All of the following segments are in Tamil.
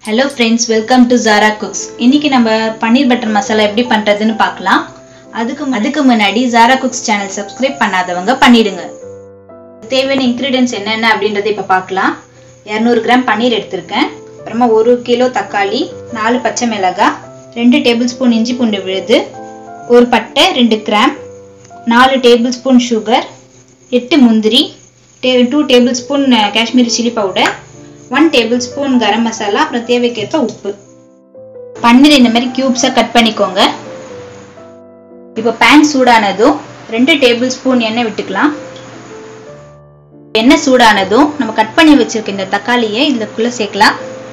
hello friends welcome to Zara cooks இன்னைக்கு நம்ம பன்னீர் பட்டர் மசாலா எப்படி பண்றதுன்னு பார்க்கலாம் அதுக்கு அதுக்கு முன்னாடி ஜாரா குக்ஸ் சேனல் சப்ஸ்கிரைப் பண்ணாதவங்க பண்ணிடுங்க தேவையான இன்க்ரீடியன்ஸ் என்னென்ன அப்படின்றத இப்போ பார்க்கலாம் இரநூறு கிராம் பன்னீர் எடுத்திருக்கேன் அப்புறமா ஒரு கிலோ தக்காளி நாலு பச்சை மிளகாய் ரெண்டு டேபிள் ஸ்பூன் இஞ்சி பூண்டு விழுது ஒரு பட்டை ரெண்டு கிராம் நாலு டேபிள் ஸ்பூன் சுகர் எட்டு முந்திரி டே two tablespoon Kashmiri chilli powder one tablespoon garam masala அப்புறம் தேவைக்கேற்ப உப்பு பன்னீர் இந்த மாதிரி க்யூப்ஸாக கட் பண்ணிக்கோங்க இப்போ பேன் சூடானதும் ரெண்டு டேபிள் ஸ்பூன் எண்ணெய் விட்டுக்கலாம் எண்ணெய் சூடானதும் நம்ம கட் பண்ணி வச்சிருக்க இந்த தக்காளியை இதுக்குள்ள சேர்க்கலாம்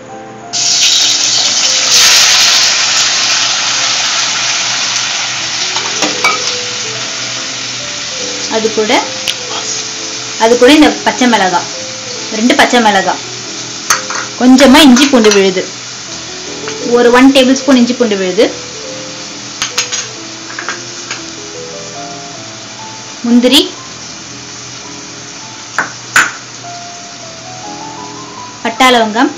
அது கூட அது கூட இந்த பச்சை மிளகாய் ரெண்டு பச்சை மிளகாய் கொஞ்சமா இஞ்சி பூண்டு விழுது ஒரு ஒன் டேபிள் ஸ்பூன் இஞ்சி பூண்டு விழுது முந்திரி பட்டா லவங்கம்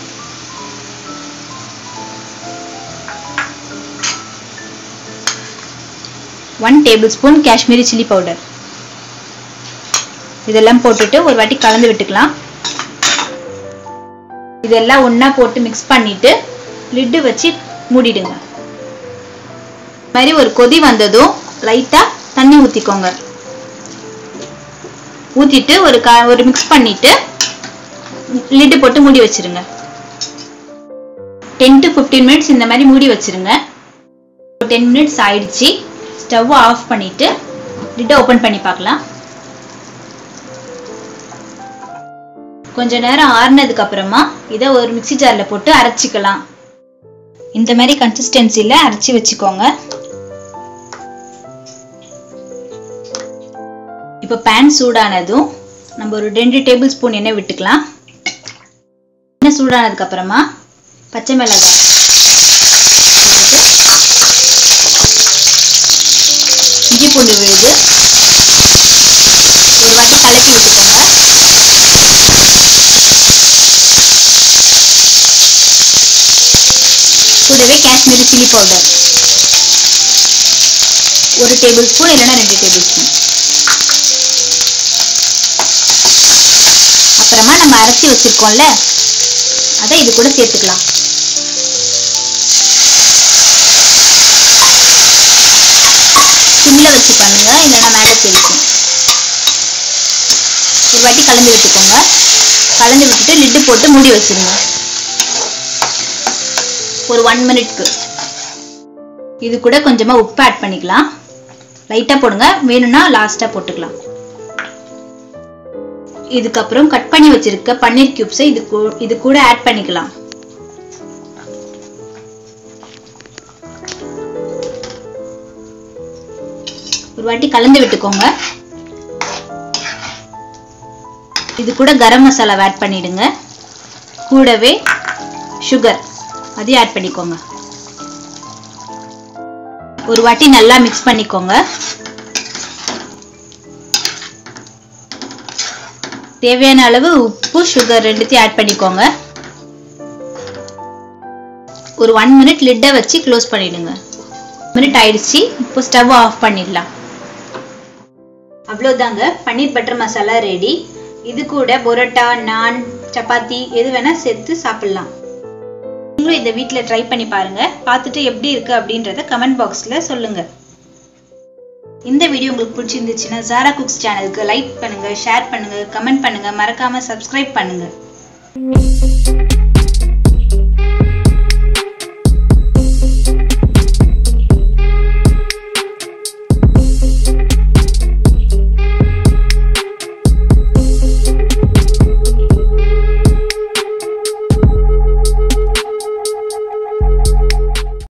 one tablespoon Kashmiri chilli powder இதெல்லாம் போட்டுட்டு ஒரு வாட்டி கலந்து விட்டுக்கலாம் இதெல்லாம் ஒண்ணா போட்டு மிக்ஸ் பண்ணிட்டு லிட்டு வச்சு மூடிடுங்க மாதிரி ஒரு கொதி வந்ததும் லைட்டா தண்ணி ஊத்திக்கோங்க ஊத்திட்டு ஒரு க ஒரு மிக்ஸ் பண்ணிட்டு லிட்டு போட்டு மூடி வச்சிருங்க டென் டு ஃபிஃப்டீன் மினிட்ஸ் இந்த மாதிரி மூடி வச்சிருங்க டென் மினிட்ஸ் ஆயிடுச்சு ஸ்டவ் ஆஃப் பண்ணிட்டு லிட்டை ஓப்பன் பண்ணி பார்க்கலாம் கொஞ்ச நேரம் ஆறுனதுக்கு அப்புறமா இதை ஒரு மிக்சி ஜார்ல போட்டு அரைச்சிக்கலாம் இந்த மாதிரி கன்சிஸ்டன்சில அரைச்சி வச்சுக்கோங்க இப்போ பேன் சூடானதும் நம்ம ஒரு ரெண்டு டேபிள் ஸ்பூன் எண்ணெய் விட்டுக்கலாம் எண்ணெய் சூடானதுக்கு அப்புறமா பச்சை மிளகாய் இஞ்சி பூண்டு விழுது ஒரு வாட்டி கலக்கி விட்டுக்கோங்க கூடவே காஷ்மீரி சில்லி பவுடர் ஒரு டேபிள் ஸ்பூன் இல்லைன்னா ரெண்டு டேபிள் ஸ்பூன் அப்புறமா நம்ம அரைச்சி வச்சிருக்கோம்ல அதை இது கூட சேர்த்துக்கலாம் சிம்ல வச்சு பண்ணுங்க இல்லைன்னா மேலே தெரிக்கும் ஒரு வாட்டி கலந்து விட்டுக்கோங்க கலந்து விட்டுட்டு லிட்டு போட்டு மூடி வச்சிருங்க ஒரு ஒன் மினிட்க்கு இது கூட கொஞ்சமா உப்பு ஆட் பண்ணிக்கலாம் லைட்டா போடுங்க வேணும்னா லாஸ்டா போட்டுக்கலாம் இதுக்கப்புறம் கட் பண்ணி வச்சிருக்க பன்னீர் கியூப்ஸை இது இது கூட ஆட் பண்ணிக்கலாம் ஒரு வாட்டி கலந்து விட்டுக்கோங்க இது கூட கரம் மசாலா ஆட் பண்ணிடுங்க கூடவே சுகர் அதையும் ஆட் பண்ணிக்கோங்க ஒரு வாட்டி நல்லா மிக்ஸ் பண்ணிக்கோங்க தேவையான அளவு உப்பு சுகர் ரெண்டுத்தையும் ஆட் பண்ணிக்கோங்க ஒரு ஒன் மினிட் லிட்டை வச்சு க்ளோஸ் பண்ணிடுங்க மினிட் ஆயிடுச்சு இப்போ ஸ்டவ் ஆஃப் பண்ணிடலாம் அவ்வளோதாங்க பன்னீர் பட்டர் மசாலா ரெடி இது கூட பொரோட்டா நான் சப்பாத்தி எது வேணா சேர்த்து சாப்பிடலாம் நீங்களும் இதை வீட்டில் ட்ரை பண்ணி பாருங்க பார்த்துட்டு எப்படி இருக்கு அப்படின்றத கமெண்ட் பாக்ஸில் சொல்லுங்க இந்த வீடியோ உங்களுக்கு பிடிச்சிருந்துச்சுன்னா ஜாரா குக்ஸ் சேனலுக்கு லைக் பண்ணுங்க ஷேர் பண்ணுங்க கமெண்ட் பண்ணுங்க மறக்காம சப்ஸ்கிரைப் பண்ணுங்க